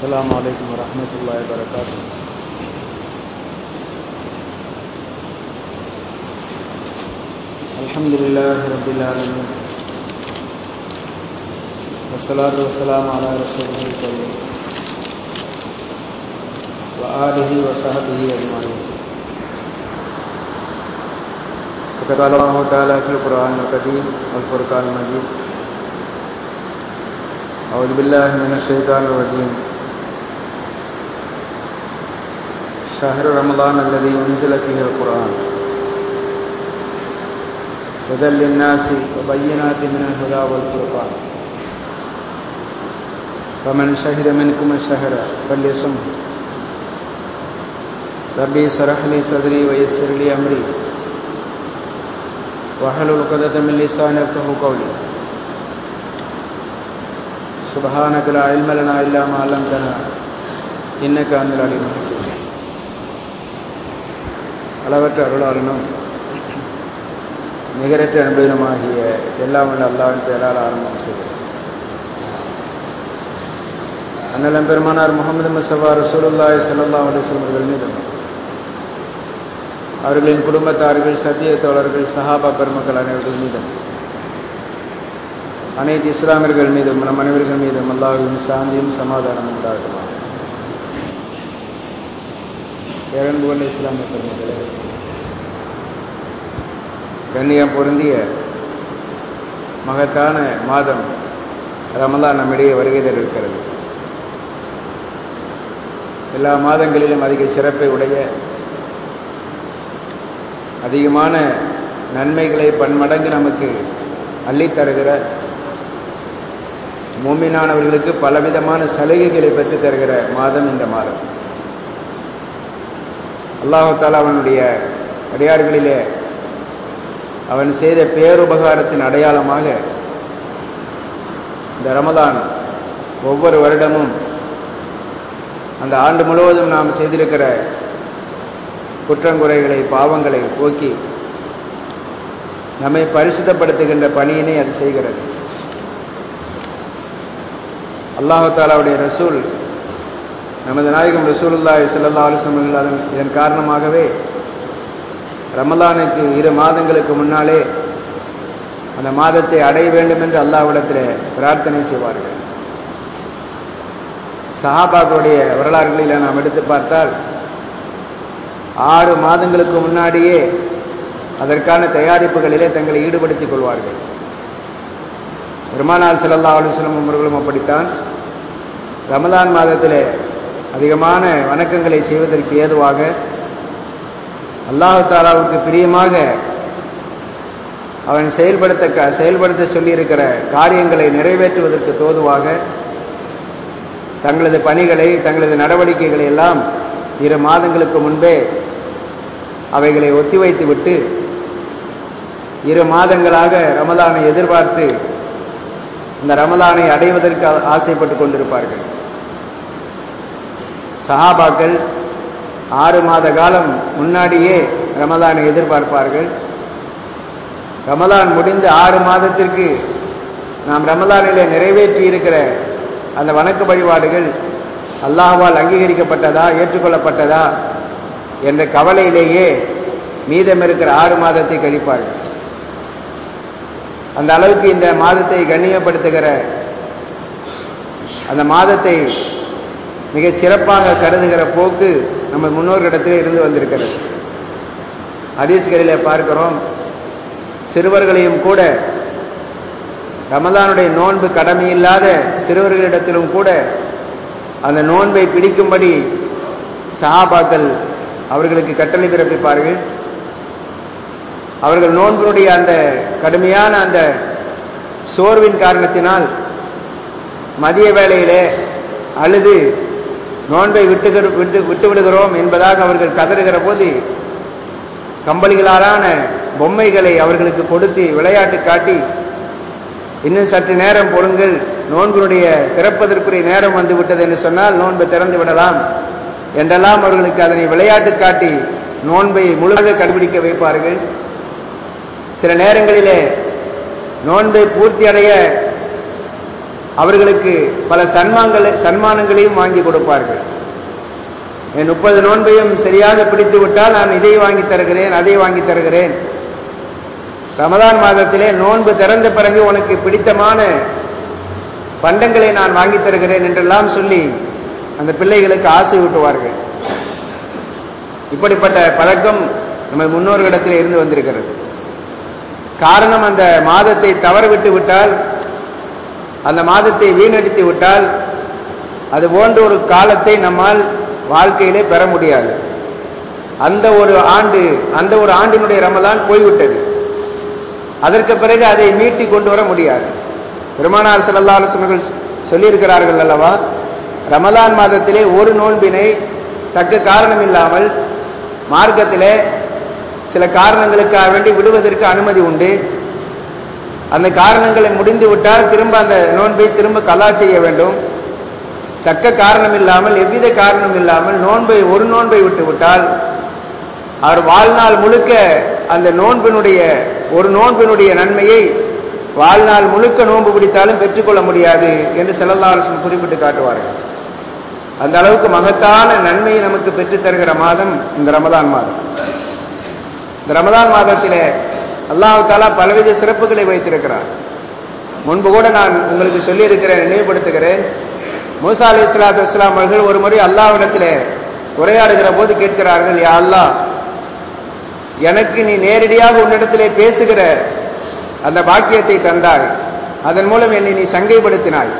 السلام عليكم ورحمة الله وبركاته الحمد لله رب العالمين والصلاة والسلام على رسوله الكريم وآله وصحبه أجمعين فقد قال الله تعالى في القرآن القديم والفرقان المجيد أعوذ بالله من الشيطان الرجيم شهر رمضان الذي أنزل فيه القرآن هدى للناس وبينات من الهدى والفرقان فمن شهد منكم الشهر فليصمه ربي اشرح لي صدري ويسر لي أمري واحلل عقدة من لساني يفقهوا قولي سبحانك لا علم لنا إلا ما علمتنا إنك أنت العليم الحكيم அளவற்ற அருளாளனும் நிகரற்ற அன்புதனுமாகிய எல்லாம் உள்ள அல்லாவின் பெயரால் ஆரம்பம் செய்கிறேன் அண்ணலம் பெருமானார் முகமது முசவா ரசூலுல்லாய் சல்லா அலிஸ்லம் அவர்கள் மீதும் அவர்களின் குடும்பத்தார்கள் சத்திய தோழர்கள் சஹாபா பெருமக்கள் அனைவர்கள் மீதும் அனைத்து இஸ்லாமியர்கள் மீதும் நம் அனைவர்கள் மீதும் அல்லாவின் சாந்தியும் சமாதானம் உண்டாகலாம் இறந்து கொண்ட இஸ்லாமிய பெருமக்களே கண்ணியம் பொருந்திய மகத்தான மாதம் ரமலான் நம்மிடையே வருகை இருக்கிறது எல்லா மாதங்களிலும் அதிக சிறப்பை உடைய அதிகமான நன்மைகளை பன்மடங்கு நமக்கு அள்ளித்தருகிற மூமினானவர்களுக்கு பலவிதமான சலுகைகளை பெற்று தருகிற மாதம் இந்த மாதம் அல்லாஹால அவனுடைய அடியார்களிலே அவன் செய்த பேருபகாரத்தின் அடையாளமாக இந்த ரமதான் ஒவ்வொரு வருடமும் அந்த ஆண்டு முழுவதும் நாம் செய்திருக்கிற குற்றங்குறைகளை பாவங்களை போக்கி நம்மை பரிசுத்தப்படுத்துகின்ற பணியினை அது செய்கிறது அல்லாஹாலாவுடைய ரசூல் நமது நாயகம் ரசூலுல்லாய் செல்லல்லா அலுவலம் அதன் இதன் காரணமாகவே ரமலானுக்கு இரு மாதங்களுக்கு முன்னாலே அந்த மாதத்தை அடைய வேண்டும் என்று அல்லாவிடத்தில் பிரார்த்தனை செய்வார்கள் சஹாபாக்களுடைய வரலாறுகளில் நாம் எடுத்து பார்த்தால் ஆறு மாதங்களுக்கு முன்னாடியே அதற்கான தயாரிப்புகளிலே தங்களை ஈடுபடுத்திக் கொள்வார்கள் பெருமானார் செல்லல்லா அலுவலம் அவர்களும் அப்படித்தான் ரமதான் மாதத்திலே அதிகமான வணக்கங்களை செய்வதற்கு ஏதுவாக அல்லாஹு தாலாவுக்கு பிரியமாக அவன் செயல்படுத்த செயல்படுத்த சொல்லியிருக்கிற காரியங்களை நிறைவேற்றுவதற்கு தோதுவாக தங்களது பணிகளை தங்களது நடவடிக்கைகளை எல்லாம் இரு மாதங்களுக்கு முன்பே அவைகளை ஒத்திவைத்து விட்டு இரு மாதங்களாக ரமலானை எதிர்பார்த்து இந்த ரமலானை அடைவதற்கு ஆசைப்பட்டுக் கொண்டிருப்பார்கள் சஹாபாக்கள் ஆறு மாத காலம் முன்னாடியே ரமலானை எதிர்பார்ப்பார்கள் ரமலான் முடிந்து ஆறு மாதத்திற்கு நாம் ரமலானிலே நிறைவேற்றி இருக்கிற அந்த வணக்க வழிபாடுகள் அல்லாஹால் அங்கீகரிக்கப்பட்டதா ஏற்றுக்கொள்ளப்பட்டதா என்ற கவலையிலேயே மீதம் இருக்கிற ஆறு மாதத்தை கழிப்பார்கள் அந்த அளவுக்கு இந்த மாதத்தை கண்ணியப்படுத்துகிற அந்த மாதத்தை மிகச் சிறப்பாக கருதுகிற போக்கு நம்ம முன்னோர்களிடத்திலே இருந்து வந்திருக்கிறது ஹதீஸ்களிலே பார்க்கிறோம் சிறுவர்களையும் கூட ரமதானுடைய நோன்பு கடமையில்லாத சிறுவர்களிடத்திலும் கூட அந்த நோன்பை பிடிக்கும்படி சஹாபாக்கள் அவர்களுக்கு கட்டளை பிறப்பிப்பார்கள் அவர்கள் நோன்பினுடைய அந்த கடுமையான அந்த சோர்வின் காரணத்தினால் மதிய வேளையிலே அழுது நோன்பை விட்டு விட்டு விட்டு விடுகிறோம் என்பதாக அவர்கள் கதறுகிற போது கம்பளிகளாலான பொம்மைகளை அவர்களுக்கு கொடுத்து விளையாட்டு காட்டி இன்னும் சற்று நேரம் பொருங்கள் நோன்பினுடைய திறப்பதற்குரிய நேரம் வந்து விட்டது என்று சொன்னால் நோன்பை திறந்து விடலாம் என்றெல்லாம் அவர்களுக்கு அதனை விளையாட்டு காட்டி நோன்பை முழுமையாக கடைபிடிக்க வைப்பார்கள் சில நேரங்களிலே நோன்பை பூர்த்தி அடைய அவர்களுக்கு பல சன்மான்கள் சன்மானங்களையும் வாங்கி கொடுப்பார்கள் என் முப்பது நோன்பையும் சரியாக பிடித்து விட்டால் நான் இதை வாங்கி தருகிறேன் அதை வாங்கி தருகிறேன் ரமதான் மாதத்திலே நோன்பு திறந்த பிறகு உனக்கு பிடித்தமான பண்டங்களை நான் வாங்கி தருகிறேன் என்றெல்லாம் சொல்லி அந்த பிள்ளைகளுக்கு ஆசை ஊட்டுவார்கள் இப்படிப்பட்ட பழக்கம் நம்ம முன்னோர்களிடத்தில் இருந்து வந்திருக்கிறது காரணம் அந்த மாதத்தை தவறவிட்டு விட்டால் அந்த மாதத்தை வீணடித்து விட்டால் அது போன்ற ஒரு காலத்தை நம்மால் வாழ்க்கையிலே பெற முடியாது அந்த ஒரு ஆண்டு அந்த ஒரு ஆண்டினுடைய ரமதான் போய்விட்டது அதற்கு பிறகு அதை மீட்டி கொண்டு வர முடியாது பெருமானார் செல்லல்லா ஆலோசனைகள் சொல்லியிருக்கிறார்கள் அல்லவா ரமலான் மாதத்திலே ஒரு நோன்பினை தக்க காரணம் இல்லாமல் மார்க்கத்திலே சில காரணங்களுக்காக வேண்டி விடுவதற்கு அனுமதி உண்டு அந்த காரணங்களை முடிந்து விட்டால் திரும்ப அந்த நோன்பை திரும்ப கலா செய்ய வேண்டும் தக்க காரணம் இல்லாமல் எவ்வித காரணம் இல்லாமல் நோன்பை ஒரு நோன்பை விட்டு விட்டால் அவர் வாழ்நாள் முழுக்க அந்த நோன்பினுடைய ஒரு நோன்பினுடைய நன்மையை வாழ்நாள் முழுக்க நோன்பு பிடித்தாலும் பெற்றுக்கொள்ள முடியாது என்று செல்லல்லாரசன் குறிப்பிட்டு காட்டுவார்கள் அந்த அளவுக்கு மகத்தான நன்மையை நமக்கு பெற்றுத் தருகிற மாதம் இந்த ரமதான் மாதம் இந்த ரமதான் மாதத்திலே அல்லாஹு தாலா பலவித சிறப்புகளை வைத்திருக்கிறார் முன்பு கூட நான் உங்களுக்கு சொல்லியிருக்கிறேன் நினைவுபடுத்துகிறேன் மூசா அலி இஸ்லாத்து இஸ்லாம் அவர்கள் ஒரு முறை அல்லாவிடத்திலே உரையாடுகிற போது கேட்கிறார்கள் யா அல்லா எனக்கு நீ நேரடியாக உன்னிடத்திலே பேசுகிற அந்த பாக்கியத்தை தந்தாய் அதன் மூலம் என்னை நீ சங்கைப்படுத்தினாய்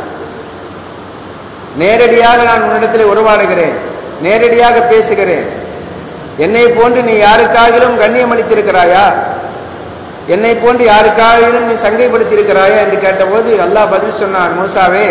நேரடியாக நான் உன்னிடத்திலே உருவாடுகிறேன் நேரடியாக பேசுகிறேன் என்னை போன்று நீ யாருக்காகிலும் கண்ணியம் அளித்திருக்கிறாயா என்னை போன்று யாருக்காகிலும் நீ சங்கைப்படுத்தியிருக்கிறாயா என்று கேட்டபோது அல்லாஹ் பதில் சொன்னான் மூசாவே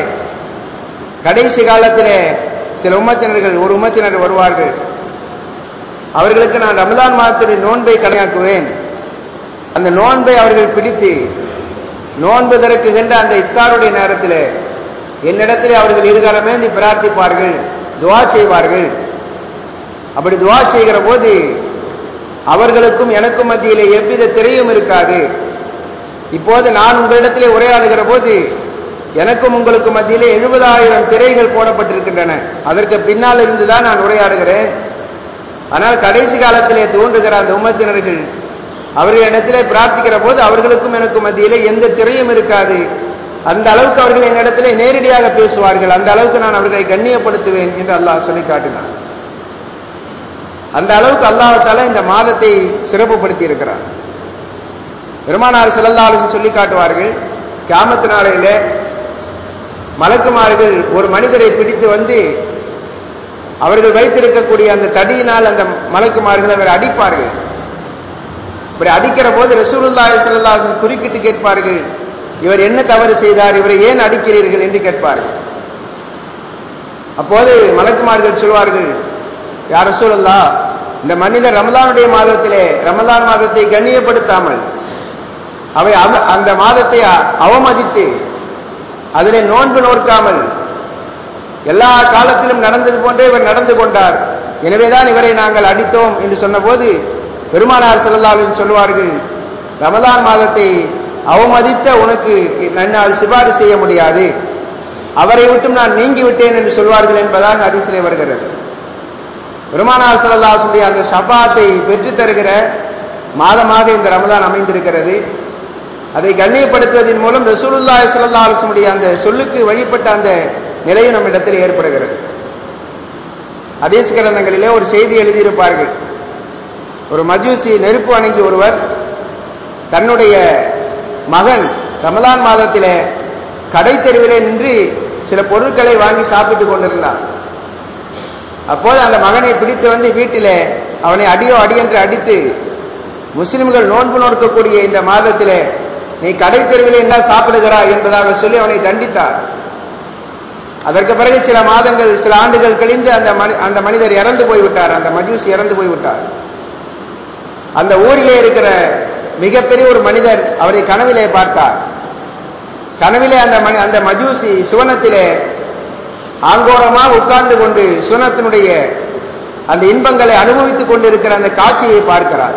கடைசி காலத்திலே சில உம்மத்தினர்கள் ஒரு உம்மத்தினர் வருவார்கள் அவர்களுக்கு நான் ரமலான் மாதத்துடைய நோன்பை கடையாக்குவேன் அந்த நோன்பை அவர்கள் பிடித்து நோன்பு திறக்குகின்ற அந்த இத்தாருடைய நேரத்தில் என்னிடத்தில் அவர்கள் இருகாலமே நீ பிரார்த்திப்பார்கள் துவா செய்வார்கள் அப்படி துவா செய்கிற போது அவர்களுக்கும் எனக்கும் மத்தியிலே எவ்வித திரையும் இருக்காது இப்போது நான் உங்களிடத்திலே உரையாடுகிற போது எனக்கும் உங்களுக்கு மத்தியிலே எழுபதாயிரம் திரைகள் போடப்பட்டிருக்கின்றன அதற்கு பின்னால் இருந்துதான் நான் உரையாடுகிறேன் ஆனால் கடைசி காலத்திலே தோன்றுகிற அந்த உம்மத்தினர்கள் அவர்கள் இடத்திலே பிரார்த்திக்கிற போது அவர்களுக்கும் எனக்கும் மத்தியிலே எந்த திரையும் இருக்காது அந்த அளவுக்கு அவர்கள் என்னிடத்திலே நேரடியாக பேசுவார்கள் அந்த அளவுக்கு நான் அவர்களை கண்ணியப்படுத்துவேன் என்று அல்லாஹ் சொல்லி காட்டினார் அந்த அளவுக்கு அல்லாஹால இந்த மாதத்தை சிறப்புப்படுத்தி இருக்கிறார் பெருமானார் சிலந்தாலும் சொல்லி காட்டுவார்கள் கியாமத்து நாளையில மலக்குமார்கள் ஒரு மனிதரை பிடித்து வந்து அவர்கள் வைத்திருக்கக்கூடிய அந்த தடியினால் அந்த மலக்குமார்கள் அவர் அடிப்பார்கள் இப்படி அடிக்கிற போது ரசூலுல்லாஹி ஸல்லல்லாஹு குறுக்கிட்டு கேட்பார்கள் இவர் என்ன தவறு செய்தார் இவரை ஏன் அடிக்கிறீர்கள் என்று கேட்பார்கள் அப்போது மலக்குமார்கள் சொல்வார்கள் யார் ரசூலுல்லா இந்த மனிதர் ரமலானுடைய மாதத்திலே ரமலான் மாதத்தை கண்ணியப்படுத்தாமல் அவை அந்த மாதத்தை அவமதித்து அதிலே நோன்பு நோக்காமல் எல்லா காலத்திலும் நடந்தது போன்றே இவர் நடந்து கொண்டார் எனவேதான் இவரை நாங்கள் அடித்தோம் என்று சொன்னபோது பெருமானார் செல்லல்லாவின் சொல்வார்கள் ரமதான் மாதத்தை அவமதித்த உனக்கு நன்னால் சிபாரிசு செய்ய முடியாது அவரை விட்டும் நான் நீங்கி விட்டேன் என்று சொல்வார்கள் என்பதாக அதிசலை வருகிறது பெருமானார் செல்லல்லாசுடைய அந்த சபாத்தை பெற்றுத் தருகிற மாதமாக இந்த ரமதான் அமைந்திருக்கிறது அதை கண்ணியப்படுத்துவதன் மூலம் ரசூலுல்லாஹி ஸல்லல்லாஹு அலைஹி வஸல்லம் அந்த சொல்லுக்கு வழிபட்ட அந்த நிலையும் நம்ம இடத்தில் ஏற்படுகிறது அதீஸ் கிரந்தங்களிலே ஒரு செய்தி எழுதியிருப்பார்கள் ஒரு மஜூசி நெருப்பு அணுகி ஒருவர் தன்னுடைய மகன் ரமலான் மாதத்திலே கடை தெருவிலே நின்று சில பொருட்களை வாங்கி சாப்பிட்டுக் கொண்டிருந்தார் அப்போது அந்த மகனை பிடித்து வந்து வீட்டிலே அவனை அடியோ அடி என்று அடித்து முஸ்லிம்கள் நோன்பு நோக்கக்கூடிய இந்த மாதத்திலே நீ கடை தெருவில் என்ன சாப்பிடுகிறாய் என்பதாக சொல்லி அவனை தண்டித்தார் அதற்கு பிறகு சில மாதங்கள் சில ஆண்டுகள் கழிந்து அந்த அந்த மனிதர் இறந்து போய்விட்டார் அந்த மஜூஸ் இறந்து போய்விட்டார் அந்த ஊரிலே இருக்கிற மிகப்பெரிய ஒரு மனிதர் அவரை கனவிலே பார்த்தார் கனவிலே அந்த அந்த மஜூசி சுவனத்திலே ஆங்கோரமாக உட்கார்ந்து கொண்டு சுவனத்தினுடைய அந்த இன்பங்களை அனுபவித்துக் கொண்டிருக்கிற அந்த காட்சியை பார்க்கிறார்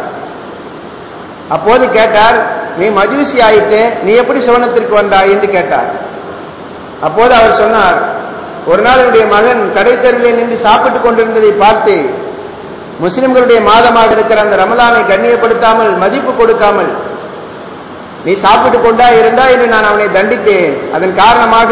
அப்போது கேட்டார் நீ மஜூசி ஆயிட்டு நீ எப்படி சுவனத்திற்கு வந்தாய் என்று கேட்டார் அப்போது அவர் சொன்னார் ஒரு நாள் என்னுடைய மகன் கடை தெருவிலே நின்று சாப்பிட்டுக் கொண்டிருந்ததை பார்த்து முஸ்லிம்களுடைய மாதமாக இருக்கிற அந்த ரமலானை கண்ணியப்படுத்தாமல் மதிப்பு கொடுக்காமல் நீ சாப்பிட்டுக் கொண்டா இருந்தா என்று நான் அவனை தண்டித்தேன் அதன் காரணமாக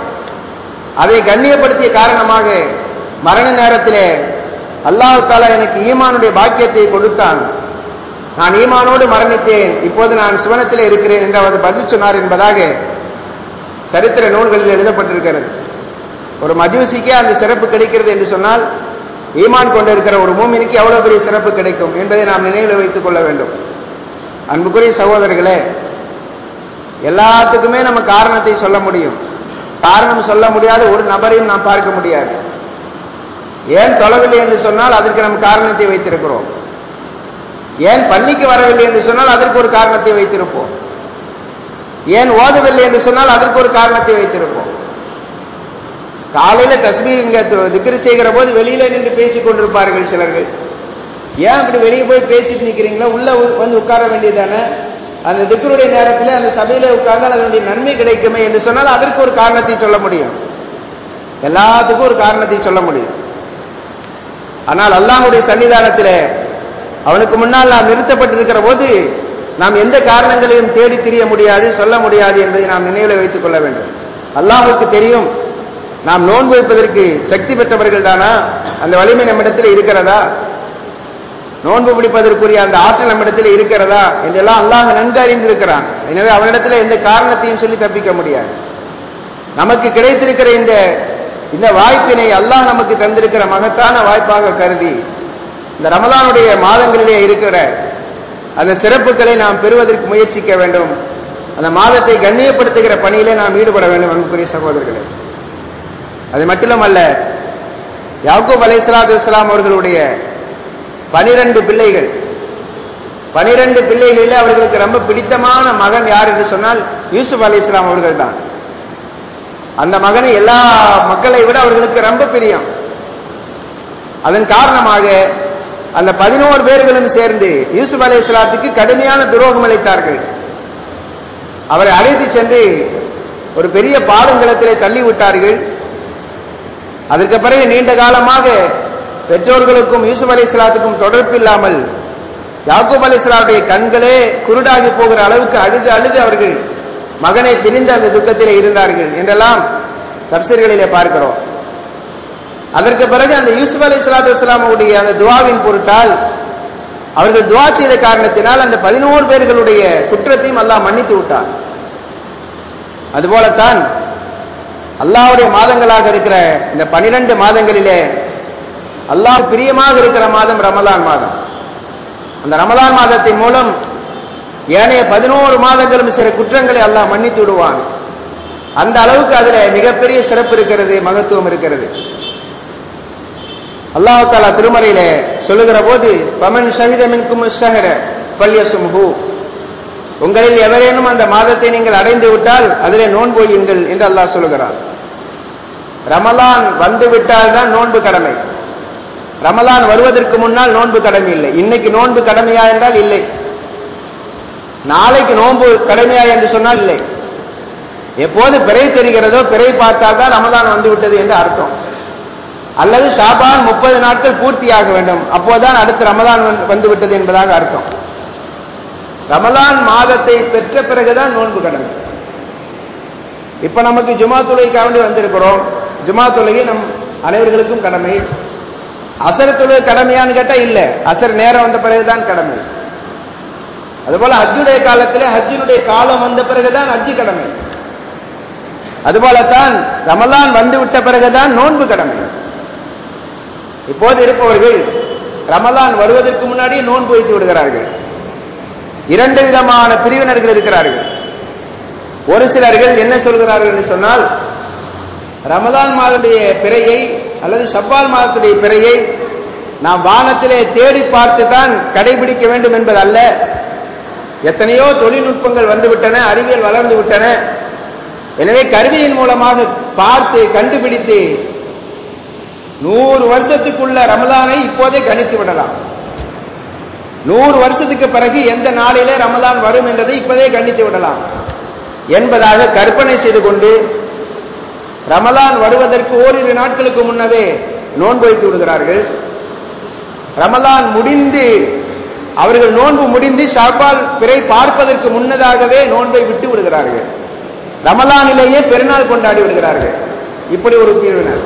அதை கண்ணியப்படுத்திய காரணமாக மரண நேரத்திலே அல்லாஹு தாலா எனக்கு ஈமானுடைய பாக்கியத்தை கொடுத்தான் நான் ஈமானோடு மரணித்தேன் இப்போது நான் சுவனத்திலே இருக்கிறேன் என்று அவர் பதில் சொன்னார் என்பதாக சரித்திர நூல்களில் எழுதப்பட்டிருக்கிறது ஒரு மஜூசிக்கே அந்த சிறப்பு கிடைக்கிறது என்று சொன்னால் ஈமான் கொண்டிருக்கிற ஒரு மூமினுக்கு எவ்வளவு பெரிய சிறப்பு கிடைக்கும் என்பதை நாம் நினைவில் வைத்துக் கொள்ள வேண்டும் அன்புக்குரிய சகோதரர்களே எல்லாத்துக்குமே நம்ம காரணத்தை சொல்ல முடியும் காரணம் சொல்ல முடியாத ஒரு நபரையும் நாம் பார்க்க முடியாது ஏன் தொலைவில்லை என்று சொன்னால் அதற்கு நம் காரணத்தை வைத்திருக்கிறோம் ஏன் பள்ளிக்கு வரவில்லை என்று சொன்னால் அதற்கு ஒரு காரணத்தை வைத்திருப்போம் ஏன் ஓதவில்லை என்று சொன்னால் அதற்கு ஒரு காரணத்தை வைத்திருப்போம் காலையில தஸ்மி இங்க திக்ரு செய்கிற போது வெளியில நின்று பேசிக் கொண்டிருப்பார்கள் சிலர்கள் ஏன் அப்படி வெளியே போய் பேசிட்டு நிக்கிறீங்களா உள்ள வந்து உட்கார வேண்டியதானே அந்த திக்ருடைய நேரத்தில் அந்த சபையில உட்கார்ந்தால் அதனுடைய நன்மை கிடைக்குமே என்று சொன்னால் அதற்கு ஒரு காரணத்தை சொல்ல முடியும் எல்லாத்துக்கும் ஒரு காரணத்தை சொல்ல முடியும் ஆனால் அல்லாஹுடைய சன்னிதானத்தில் அவனுக்கு முன்னால் நாம் நிறுத்தப்பட்டிருக்கிற போது நாம் எந்த காரணங்களையும் தேடி திரிய முடியாது சொல்ல முடியாது என்பதை நாம் நினைவில் வைத்துக் கொள்ள வேண்டும் அல்லாஹுக்கு தெரியும் நாம் நோன்பு வைப்பதற்கு சக்தி பெற்றவர்கள் தானா அந்த வலிமை நம்மிடத்தில் இருக்கிறதா நோன்பு பிடிப்பதற்குரிய அந்த ஆற்றல் நம்மிடத்தில் இருக்கிறதா என்றெல்லாம் அல்லாஹ் நன்கு அறிந்திருக்கிறான் எனவே அவனிடத்தில் எந்த காரணத்தையும் சொல்லி தப்பிக்க முடியாது நமக்கு கிடைத்திருக்கிற இந்த இந்த வாய்ப்பினை அல்லாஹ் நமக்கு தந்திருக்கிற மகத்தான வாய்ப்பாக கருதி இந்த ரமலானுடைய மாதங்களிலே இருக்கிற அந்த சிறப்புகளை நாம் பெறுவதற்கு முயற்சிக்க வேண்டும் அந்த மாதத்தை கண்ணியப்படுத்துகிற பணியிலே நாம் ஈடுபட வேண்டும் அன்புக்குரிய சகோதரர்களே அது மட்டுமல்ல யாக்கூப் அலைசலாத்து இஸ்லாம் அவர்களுடைய பனிரெண்டு பிள்ளைகள் பனிரெண்டு பிள்ளைகளில் அவர்களுக்கு ரொம்ப பிடித்தமான மகன் யார் என்று சொன்னால் யூசுப் அலி இஸ்லாம் அவர்கள் தான் அந்த மகனை எல்லா மக்களை விட அவர்களுக்கு ரொம்ப பிரியம் அதன் காரணமாக அந்த பதினோரு பேர்களும் சேர்ந்து யூசுப் அலி இஸ்லாத்துக்கு கடுமையான துரோகம் அளித்தார்கள் அவரை அழைத்து சென்று ஒரு பெரிய பாலுங்கலத்திலே தள்ளி விட்டார்கள் அதற்கு பிறகு நீண்ட காலமாக பெற்றோர்களுக்கும் யூசுப் அலி இஸ்லாத்துக்கும் தொடர்பு இல்லாமல் யாக்கூப் அலி இஸ்லாத்துடைய கண்களே குருடாகி போகிற அளவுக்கு அழுது அழுது அவர்கள் மகனை பிரிந்த அந்த துக்கத்திலே இருந்தார்கள் என்றெல்லாம் தப்சீர்களிலே பார்க்கிறோம் அதற்கு பிறகு அந்த யூசுப் அலி இஸ்லாத்து இஸ்லாமுடைய அந்த துவாவின் பொருட்டால் அவர்கள் துவா செய்த காரணத்தினால் அந்த பதினோரு பேர்களுடைய குற்றத்தையும் அல்லாஹ் மன்னித்து விட்டார் அதுபோலத்தான் அல்லாவுடைய மாதங்களாக இருக்கிற இந்த பனிரெண்டு மாதங்களிலே அல்லாஹ் பிரியமாக இருக்கிற மாதம் ரமலான் மாதம் அந்த ரமலான் மாதத்தின் மூலம் ஏனைய பதினோரு மாதங்களும் சில குற்றங்களை அல்லாஹ் மன்னித்து விடுவான் அந்த அளவுக்கு அதுல மிகப்பெரிய சிறப்பு இருக்கிறது மகத்துவம் இருக்கிறது அல்லாஹு தாலா திருமறையில சொல்லுகிற போது பமன் ஷஹிதமின்கும் ஷஹர பல்யசும்ஹு உங்களில் எவரேனும் அந்த மாதத்தை நீங்கள் அடைந்து விட்டால் அதிலே நோன்பு வையுங்கள் என்று அல்லாஹ் சொல்லுகிறான் ரமலான் வந்து விட்டால் தான் நோன்பு கடமை ரமலான் வருவதற்கு முன்னால் நோன்பு கடமை இல்லை இன்னைக்கு நோன்பு கடமையா என்றால் இல்லை நாளைக்கு நோன்பு கடமையா என்று சொன்னால் இல்லை எப்போது பிறை தெரிகிறதோ பிறை பார்த்தால் தான் ரமலான் வந்து விட்டது என்று அர்த்தம் அல்லது ஷாபான் முப்பது நாட்கள் பூர்த்தியாக வேண்டும் அப்போதான் அடுத்து ரமலான் வந்து விட்டது என்பதாக அர்த்தம் ரமலான் மாதத்தை பெற்ற பிறகுதான் நோன்பு கடமை இப்ப நமக்கு ஜுமா தொழுகைக்காக வேண்டி வந்திருக்கிறோம் ஜுமா தொழுகை நம் அனைவர்களுக்கும் கடமை அசர் தொழுகை கடமையான்னு கேட்டா இல்ல அசர் நேரம் வந்த பிறகுதான் கடமை அதுபோல ஹஜ்ஜுடைய காலத்திலே ஹஜ்ஜினுடைய காலம் வந்த பிறகுதான் ஹஜ்ஜு கடமை அதுபோலத்தான் ரமலான் வந்து விட்ட பிறகுதான் நோன்பு கடமை இப்போது இருப்பவர்கள் ரமலான் வருவதற்கு முன்னாடியே நோன்பு வைத்து விடுகிறார்கள் இரண்டு விதமான பிரிவினர்கள் இருக்கிறார்கள் ஒரு சிலர்கள் என்ன சொல்கிறார்கள் என்று சொன்னால் ரமலான் மாதத்துடைய பிறையை அல்லது ஷப்பால் மாதத்துடைய பிறையை நாம் வானத்திலே தேடி பார்த்து தான் கடைபிடிக்க வேண்டும் என்பது அல்ல எத்தனையோ தொழில்நுட்பங்கள் வந்துவிட்டன அறிவியல் வளர்ந்து விட்டன எனவே கருவியின் மூலமாக பார்த்து கண்டுபிடித்து நூறு வருஷத்துக்குள்ள ரமலானை இப்போதே கணித்து விடலாம் நூறு வருஷத்துக்கு பிறகு எந்த நாளிலே ரமலான் வரும் என்றதை இப்போதே கணித்து விடலாம் என்பதாக கற்பனை செய்து கொண்டு ரமலான் வருவதற்கு ஓரிரு நாட்களுக்கு முன்னவே நோன்பு வைத்து விடுகிறார்கள் ரமலான் முடிந்து அவர்கள் நோன்பு முடிந்து ஷாபால் பிறை பார்ப்பதற்கு முன்னதாகவே நோன்பை விட்டு விடுகிறார்கள் ரமலானிலேயே பெருநாள் கொண்டாடி விடுகிறார்கள் இப்படி ஒரு பிரிவினர்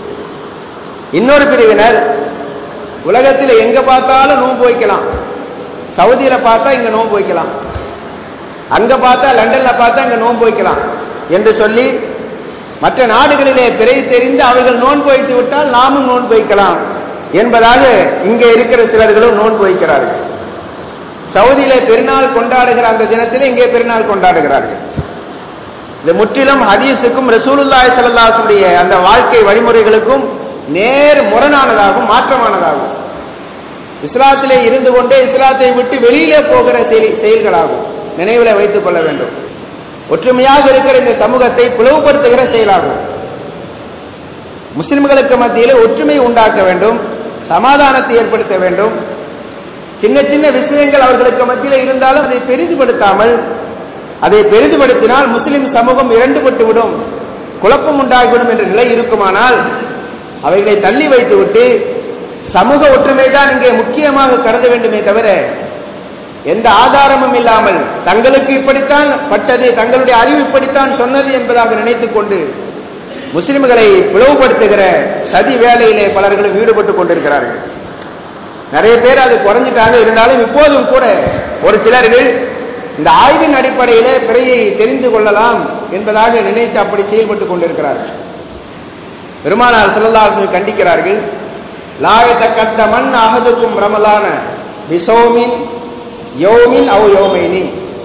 இன்னொரு பிரிவினர் உலகத்தில் எங்க பார்த்தாலும் நோன்பு வைக்கலாம் சவுதியில பார்த்தா இங்க நோன்பு வைக்கலாம் அங்க பார்த்தா லண்டன்ல பார்த்தா இங்க நோன்பு வைக்கலாம் என்று சொல்லி மற்ற நாடுகளிலே பிறை தெரிந்து அவர்கள் நோன்பு வைத்து விட்டால் நாமும் நோன்பு வைக்கலாம் என்பதாக இங்கே இருக்கிற சிலர்களும் நோன்பு வைக்கிறார்கள் சவுதியிலே பெருநாள் கொண்டாடுகிற அந்த தினத்திலே இங்கே பெருநாள் கொண்டாடுகிறார்கள் இது முற்றிலும் ஹதீஸுக்கும் ரசூலுல்லாய் சல்லாசுடைய அந்த வாழ்க்கை வழிமுறைகளுக்கும் நேர் முரணானதாகும் மாற்றமானதாகும் இஸ்லாத்திலே இருந்து கொண்டே இஸ்லாத்தை விட்டு வெளியிலே போகிற செயல்களாகும் நினைவில் வைத்துக் கொள்ள வேண்டும் ஒற்றுமையாக இருக்கிற இந்த சமூகத்தை பிளவுபடுத்துகிற செயலாகும் முஸ்லிம்களுக்கு மத்தியிலே ஒற்றுமை உண்டாக்க வேண்டும் சமாதானத்தை ஏற்படுத்த வேண்டும் சின்ன சின்ன விஷயங்கள் அவர்களுக்கு மத்தியில் இருந்தாலும் அதை பெரிதுபடுத்தாமல் அதை பெரிதுபடுத்தினால் முஸ்லிம் சமூகம் இரண்டுபட்டு விடும் குழப்பம் உண்டாகிவிடும் என்ற நிலை இருக்குமானால் அவைகளை தள்ளி வைத்துவிட்டு சமூக ஒற்றுமை தான் இங்கே முக்கியமாக கருத வேண்டுமே தவிர எந்த ஆதாரமும் இல்லாமல் தங்களுக்கு இப்படித்தான் பட்டது தங்களுடைய அறிவு இப்படித்தான் சொன்னது என்பதாக நினைத்துக் கொண்டு முஸ்லிம்களை பிளவுபடுத்துகிற சதி வேலையிலே பலர்களும் ஈடுபட்டுக் கொண்டிருக்கிறார்கள் நிறைய பேர் அது குறைஞ்சிட்டாங்க இருந்தாலும் இப்போதும் கூட ஒரு சிலர்கள் இந்த ஆய்வின் அடிப்படையிலே பிறையை தெரிந்து கொள்ளலாம் என்பதாக நினைத்து அப்படி செயல்பட்டுக் கொண்டிருக்கிறார்கள் பெருமானார் செல்லல்லாசனை கண்டிக்கிறார்கள் லாயத்த கத்த மண் அகதுக்கும் ரமலான பிசோமின் யோமின் அவ் யோமைனி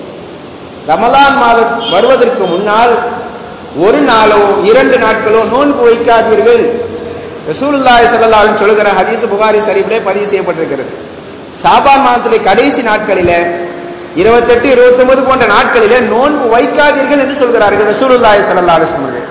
ரமலான் மாதம் வருவதற்கு முன்னால் ஒரு நாளோ இரண்டு நாட்களோ நோன்பு வைக்காதீர்கள் ரசூலுல்லாய் சல்லாலும் சொல்லுகிற ஹதீஸ் புகாரி சரிவிலே பதிவு செய்யப்பட்டிருக்கிறது சாபான் மாதத்துடைய கடைசி நாட்களிலே இருபத்தெட்டு இருபத்தி ஒன்பது போன்ற நாட்களிலே நோன்பு வைக்காதீர்கள் என்று சொல்கிறார்கள் ரசூலுல்லாய் சல்லா அலுவலர்கள்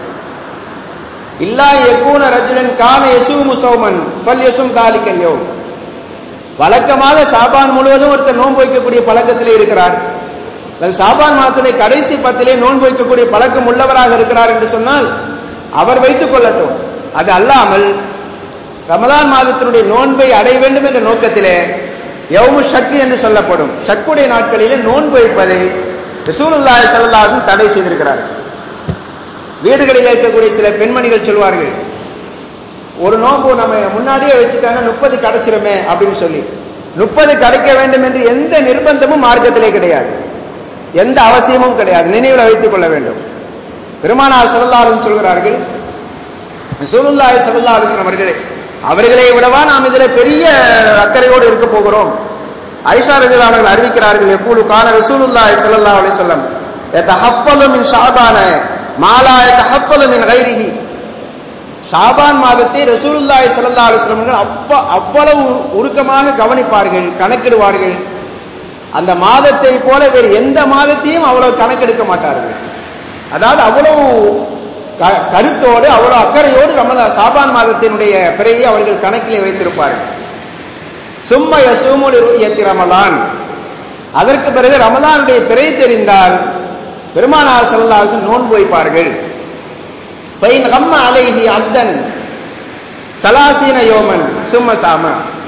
இல்லா எக்கூன ரஜுலன் கான யசூமு சௌமன் பல் யசும் தாலிக்கல்யோ வழக்கமாக சாபான் முழுவதும் ஒருத்தர் நோன்பு வைக்கக்கூடிய பழக்கத்திலே இருக்கிறார் சாபான் மாதத்துடைய கடைசி பத்திலே நோன்பு வைக்கக்கூடிய பழக்கம் உள்ளவராக இருக்கிறார் என்று சொன்னால் அவர் வைத்துக் கொள்ளட்டும் அது அல்லாமல் ரமதான் மாதத்தினுடைய நோன்பை அடைய வேண்டும் என்ற நோக்கத்திலே யவுமு சக்தி என்று சொல்லப்படும் சக்குடைய நாட்களிலே நோன்பு வைப்பதை ரசூலுல்லாஹி ஸல்லல்லாஹு தடை செய்திருக்கிறார்கள் வீடுகளில் இருக்கக்கூடிய சில பெண்மணிகள் சொல்வார்கள் ஒரு நோன்பு நம்ம முன்னாடியே வச்சுட்டாங்க முப்பது கிடைச்சிருமே அப்படின்னு சொல்லி முப்பது கிடைக்க வேண்டும் என்று எந்த நிர்பந்தமும் மார்க்கத்திலே கிடையாது எந்த அவசியமும் கிடையாது நினைவில் வைத்துக் கொள்ள வேண்டும் பெருமானார் செல்லல்லாரும் சொல்கிறார்கள் சுருல்லாய் செல்லல்லாரு அவர்களே அவர்களை விடவா நாம் இதில் பெரிய அக்கறையோடு இருக்க போகிறோம் ஐஷா ரஜில் அவர்கள் அறிவிக்கிறார்கள் எப்போது கால ரசூலுல்லாய் செல்லல்லா அலி சொல்லம் ஹப்பலும் ஷாபான மாலாய தஹப்பலும் கைரிகி ஷாபான் மாதத்தை ரசூலுல்லாய் சல்லா அலுவலம் அப்ப அவ்வளவு உருக்கமாக கவனிப்பார்கள் கணக்கிடுவார்கள் அந்த மாதத்தை போல வேறு எந்த மாதத்தையும் அவ்வளவு கணக்கெடுக்க மாட்டார்கள் அதாவது அவ்வளவு கருத்தோடு அவ்வளவு அக்கறையோடு ரமலா சாபான் மாதத்தினுடைய பிறையை அவர்கள் கணக்கிலே வைத்திருப்பார்கள் சும்ம யசூமுல் ருயத்தி ரமலான் அதற்கு பிறகு ரமலானுடைய பிறை தெரிந்தால் பெருமானார் செல்லாசன் நோன்பு வைப்பார்கள் பைன் கம்ம அலைஹி அப்தன் சலாசீன யோமன் சும்ம சாம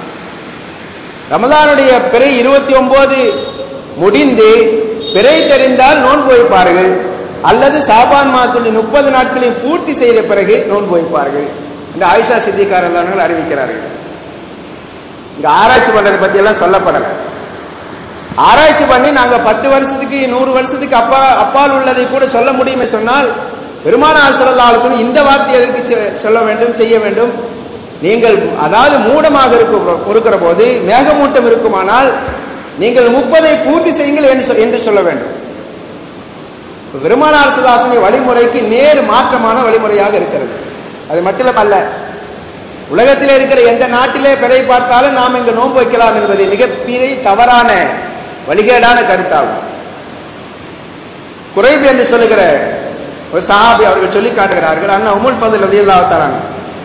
ரமலானுடைய பிறை இருபத்தி ஒன்பது முடிந்து பிறை தெரிந்தால் நோன்பு வைப்பார்கள் அல்லது சாபான் மாதத்துடைய முப்பது நாட்களில் பூர்த்தி செய்த பிறகு நோன்பு வைப்பார்கள் இந்த ஆயிஷா சித்திகாரர்கள் அறிவிக்கிறார்கள் இங்க ஆராய்ச்சி பண்றதை பத்தி எல்லாம் சொல்லப்படல ஆராய்ச்சி பண்ணி நாங்க பத்து வருஷத்துக்கு நூறு வருஷத்துக்கு அப்பா அப்பால் உள்ளதை கூட சொல்ல முடியுமே சொன்னால் பெருமானார் சொல்லலாம் சொல்லி இந்த வார்த்தை எதற்கு சொல்ல வேண்டும் செய்ய வேண்டும் நீங்கள் அதாவது மூடமாக இருக்கிற போது மேகமூட்டம் இருக்குமானால் நீங்கள் முப்பதை பூர்த்தி செய்யுங்கள் என்று சொல்ல வேண்டும் பெருமானார் சுல்லாசனை வழிமுறைக்கு நேர் மாற்றமான வழிமுறையாக இருக்கிறது அது மட்டும் அல்ல உலகத்திலே இருக்கிற எந்த நாட்டிலே பிறை பார்த்தாலும் நாம் இங்கு நோன்பு வைக்கலாம் என்பது மிகப்பெரிய தவறான வழிகேடான கருத்தாகும் குறைவு என்று சொல்லுகிற ஒரு சஹாபி அவர்கள் சொல்லி காட்டுகிறார்கள் அண்ணா உமுல் பதில் ரதியல்லாத்தாராங்க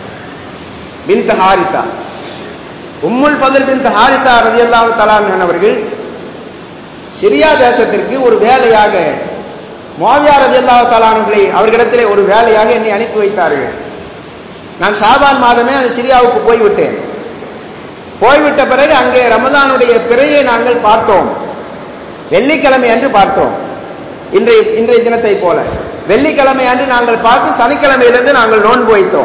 பின் ஹாரிசா உம்முல் பதில் பின் ஹாரிசா ரதியல்லாஹு தலான் அவர்கள் சிரியா தேசத்திற்கு ஒரு வேலையாக மோவியார் ரஜல்லா தாலானவர்களை அவர்களிடத்திலே ஒரு வேலையாக என்னை அனுப்பி வைத்தார்கள் நான் ஷாபான் மாதமே அந்த சிரியாவுக்கு போய்விட்டேன் போய்விட்ட பிறகு அங்கே ரமதானுடைய பிறையை நாங்கள் பார்த்தோம் வெள்ளிக்கிழமை அன்று பார்த்தோம் இன்றைய இன்றைய தினத்தை போல வெள்ளிக்கிழமை அன்று நாங்கள் பார்த்து சனிக்கிழமையிலிருந்து நாங்கள் நோன்பு வைத்தோம்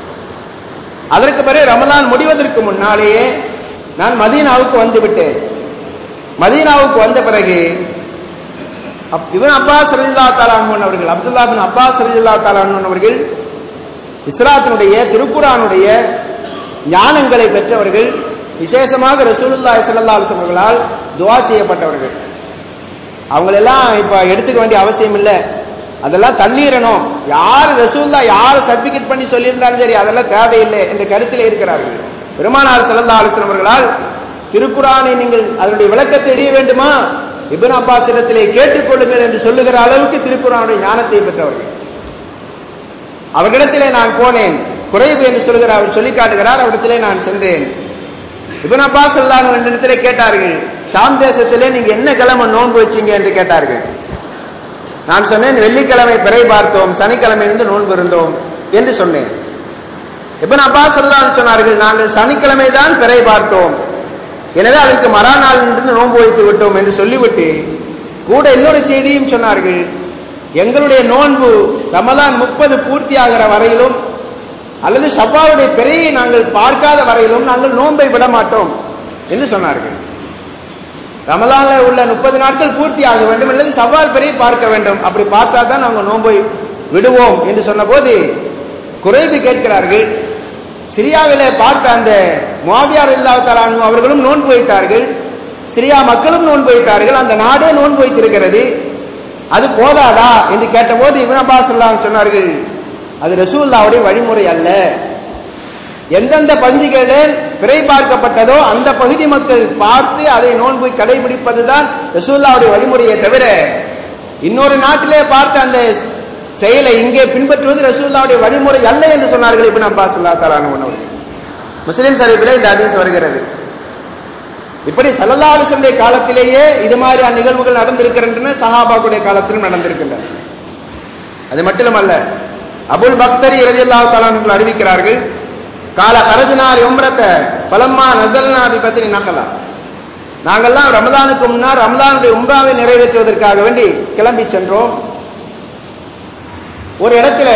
அதற்கு பிறகு ரமலான் முடிவதற்கு முன்னாலேயே நான் மதீனாவுக்கு வந்து விட்டேன் மதீனாவுக்கு வந்த பிறகு இவன் அப்பாஸ் ரலில்லா தாலான் அவர்கள் அப்துல்லா பின் அப்பாஸ் ரலில்லா தாலான் அவர்கள் இஸ்லாத்தினுடைய திருக்குரானுடைய ஞானங்களை பெற்றவர்கள் விசேஷமாக ரசூலுல்லாஹி ஸல்லல்லாஹு அலைஹி அவர்களால் துஆ செய்யப்பட்டவர்கள் அவங்களெல்லாம் இப்ப எடுத்துக்க வேண்டிய அவசியம் இல்லை அதெல்லாம் தள்ளிடணும் யார் ரசூல்லா யார் சர்டிபிகேட் பண்ணி சொல்லியிருந்தாலும் சரி அதெல்லாம் தேவையில்லை என்ற கருத்தில் இருக்கிறார்கள் பெருமானார் ஸல்லல்லாஹு அலைஹி அவர்களால் திருக்குறானை நீங்கள் அதனுடைய விளக்கத்தை எரிய வேண்டுமா இப்னு அப்பாஸ் இடத்திலே கேட்டுக்கொள்ளுங்கள் என்று சொல்லுகிற அளவுக்கு திருக்குறானுடைய ஞானத்தை பெற்றவர்கள் அவர்களிடத்திலே நான் போனேன் குறைவு என்று சொல்கிற அவர் சொல்லி காட்டுகிறார் அவரிடத்திலே நான் சென்றேன் இபன் அப்பாஸ் அல்லாஹ் இடத்திலே கேட்டார்கள் ஷாம் தேசத்திலே நீங்க என்ன கிழமை நோன்பு வச்சீங்க என்று கேட்டார்கள் நான் சொன்னேன் வெள்ளிக்கிழமை பிறை பார்த்தோம் சனிக்கிழமையிலிருந்து நோன்பு இருந்தோம் என்று சொன்னேன் இபன் அப்பாஸ் அல்லாஹ் சொன்னார்கள் நாங்கள் சனிக்கிழமை தான் பிறை பார்த்தோம் எனவே அதற்கு மறாநாள் என்று நோன்பு வைத்து விட்டோம் என்று சொல்லிவிட்டு கூட இன்னொரு செய்தியும் சொன்னார்கள் எங்களுடைய நோன்பு ரமதான் முப்பது பூர்த்தி ஆகிற வரையிலும் அல்லது ஷப்பாவுடைய பிறையை நாங்கள் பார்க்காத வரையிலும் நாங்கள் நோன்பை விட மாட்டோம் என்று சொன்னார்கள் ரமலான்ல உள்ள முப்பது நாட்கள் பூர்த்தி ஆக வேண்டும் அல்லது சவால் பிறையை பார்க்க வேண்டும் அப்படி பார்த்தா தான் நாங்கள் நோன்பை விடுவோம் என்று சொன்னபோது குறைவு கேட்கிறார்கள் சிரியாவிலே பார்த்த அந்த முவாவியார் இல்லாத்தாலும் அவர்களும் நோன்பு வைத்தார்கள் சிரியா மக்களும் நோன்பு வைத்தார்கள் அந்த நாடே நோன்பு வைத்திருக்கிறது அது போதாதா என்று கேட்டபோது இவன் அப்பாஸ் சொன்னார்கள் அது ரசூல்லாவுடைய வழிமுறை அல்ல எந்தெந்த பகுதிகளில் பிறை பார்க்கப்பட்டதோ அந்த பகுதி மக்கள் பார்த்து அதை நோன்பு கடைபிடிப்பதுதான் ரசூல்லாவுடைய வழிமுறையை தவிர இன்னொரு நாட்டிலே பார்த்த அந்த செயலை இங்கே பின்பற்றுவது ரசூல்லாவுடைய வழிமுறை அல்ல என்று சொன்னார்கள் இப்ப அப்பாஸ் அல்லா தலான முஸ்லிம் சரிப்பிலே இந்த அதிசு வருகிறது இப்படி சல்லல்லாஹுடைய காலத்திலேயே இது மாதிரியான நிகழ்வுகள் நடந்திருக்கின்றன சஹாபாக்குடைய காலத்திலும் நடந்திருக்கின்றன அது மட்டுமல்ல அபுல் பக்தரி ரஜில்லா தலான்கள் அறிவிக்கிறார்கள் கால கரஜினார் உம்ரத்த பலம்மா நசல்னா பத்தினி நகலா நாங்கள்லாம் ரமதானுக்கு முன்னால் ரமதானுடைய உம்ராவை நிறைவேற்றுவதற்காக வேண்டி கிளம்பி சென்றோம் ஒரு இடத்துல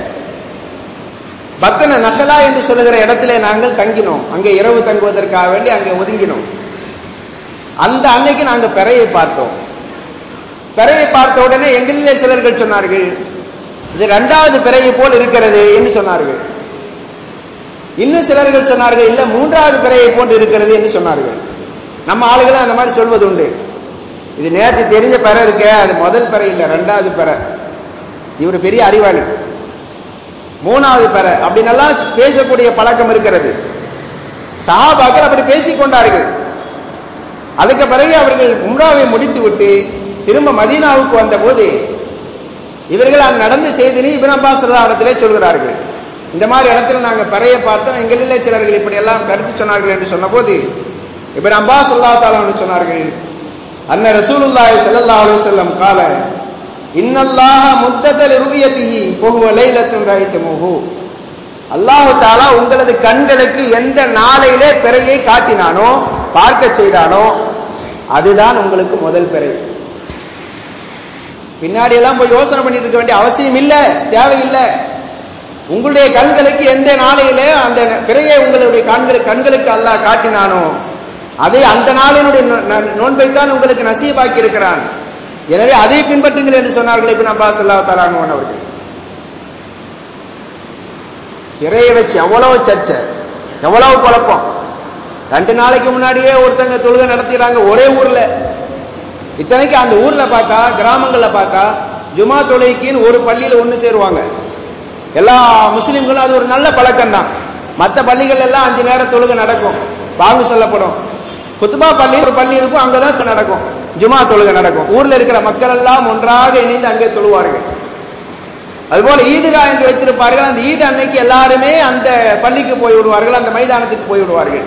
பத்தன நகலா என்று சொல்லுகிற இடத்திலே நாங்கள் தங்கினோம் அங்கே இரவு தங்குவதற்காக வேண்டி அங்கே ஒதுங்கினோம் அந்த அன்னைக்கு நாங்க பிறையை பார்த்தோம் பிறையை பார்த்த உடனே எங்களிலே சிலர்கள் சொன்னார்கள் இது இரண்டாவது பிறையை போல் இருக்கிறது என்று சொன்னார்கள் இன்னும் சிலர்கள் சொன்னார்கள் இல்ல மூன்றாவது பிறையை போன்று இருக்கிறது என்று சொன்னார்கள் நம்ம ஆளுகளும் அந்த மாதிரி சொல்வது உண்டு இது நேற்று தெரிஞ்ச பிற இருக்க அது முதல் பிறை இல்ல ரெண்டாவது பிற இவர் பெரிய அறிவாளி மூணாவது பெற அப்படின்னெல்லாம் பேசக்கூடிய பழக்கம் இருக்கிறது சஹாபாக்கள் அப்படி பேசிக் கொண்டார்கள் அதுக்கு பிறகு அவர்கள் உம்ராவை முடித்து விட்டு திரும்ப மதீனாவுக்கு வந்தபோது இவர்கள் அந்த நடந்த செய்தினை இபின் அப்பாஸ் இடத்திலே சொல்கிறார்கள் இந்த மாதிரி இடத்துல நாங்கள் பறைய பார்த்தோம் எங்களிலே சிலர்கள் இப்படி எல்லாம் கருத்து சொன்னார்கள் என்று சொன்னபோது இபின் அப்பாஸ் அல்லா தாலா சொன்னார்கள் அன்ன ரசூலுல்லாஹி ஸல்லல்லாஹு அலைஹி வஸல்லம் கால இன்னல்லாஹ முத்ததல் ருயதிஹி ஃபஹுவ லைலத்துன் ரைத்துமுஹு அல்லாஹு தாலா உங்களது கண்களுக்கு எந்த நாளையிலே பிறையை காட்டினானோ பார்க்க செய்தானோ அதுதான் உங்களுக்கு முதல் பிறை பின்னாடி எல்லாம் போய் யோசனை பண்ணிட்டு இருக்க வேண்டிய அவசியம் இல்ல தேவையில்லை உங்களுடைய கண்களுக்கு எந்த நாளையிலே அந்த பிறையை உங்களுடைய கண்களுக்கு கண்களுக்கு அல்லாஹ் காட்டினானோ அதை அந்த நாளினுடைய நோன்பைத்தான் உங்களுக்கு நசீபாக்கி இருக்கிறான் எனவே அதை பின்பற்றுங்கள் என்று சொன்னார்கள் இப்ப நம்பா சொல்லா தலான் அவர்கள் திரைய வச்சு எவ்வளவு சர்ச்சை எவ்வளவு குழப்பம் ரெண்டு நாளைக்கு முன்னாடியே ஒருத்தங்க தொழுகை நடத்திடுறாங்க ஒரே ஊர்ல இத்தனைக்கு அந்த ஊர்ல பார்த்தா கிராமங்கள்ல பார்த்தா ஜுமா தொழுகைக்குன்னு ஒரு பள்ளியில ஒண்ணு சேருவாங்க எல்லா முஸ்லிம்களும் அது ஒரு நல்ல பழக்கம் தான் மற்ற பள்ளிகள் எல்லாம் அஞ்சு நேரம் தொழுகை நடக்கும் பாங்கு சொல்லப்படும் குத்துபா பள்ளி ஒரு பள்ளி இருக்கும் அங்கதான் நடக்கும் ஜுமா தொழுகை நடக்கும் ஊர்ல இருக்கிற மக்கள் எல்லாம் ஒன்றாக இணைந்து அங்கே தொழுவார்கள் அதுபோல ஈதுகா என்று வைத்திருப்பார்கள் அந்த ஈது அன்னைக்கு எல்லாருமே அந்த பள்ளிக்கு போய் விடுவார்கள் அந்த மைதானத்துக்கு போய் விடுவார்கள்